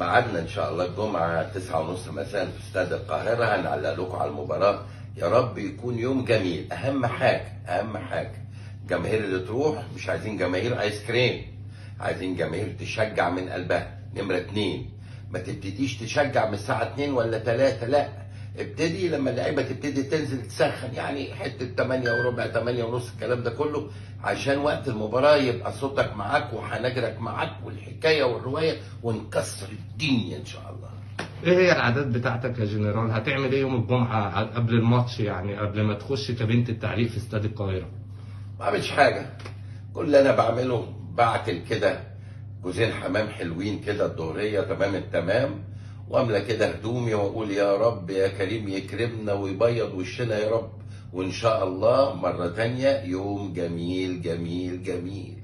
ميعادنا ان شاء الله الجمعه 9:30 مساء في استاد القاهره هنعلق لكم على المباراه يا رب يكون يوم جميل اهم حاجه اهم حاجه الجماهير اللي تروح مش عايزين جماهير ايس كريم عايزين جماهير تشجع من قلبها نمره اتنين ما تبتديش تشجع من الساعه 2 ولا 3 لا ابتدي لما اللعيبه تبتدي تنزل تسخن يعني حته 8 وربع 8 ونص الكلام ده كله عشان وقت المباراه يبقى صوتك معاك وحنجرك معاك والحكايه والروايه ونكسر الدنيا ان شاء الله ايه هي العادات بتاعتك يا جنرال هتعمل ايه يوم الجمعه ع- قبل الماتش يعني قبل ما تخش كابينه التعليق في استاد القاهره ما بعملش حاجه كل اللي انا بعمله بعتل كده جوزين حمام حلوين كده الظهريه تمام التمام واملى كده هدومي واقول يا رب يا كريم يكرمنا ويبيض وشنا يا رب وان شاء الله مره تانية يوم جميل جميل جميل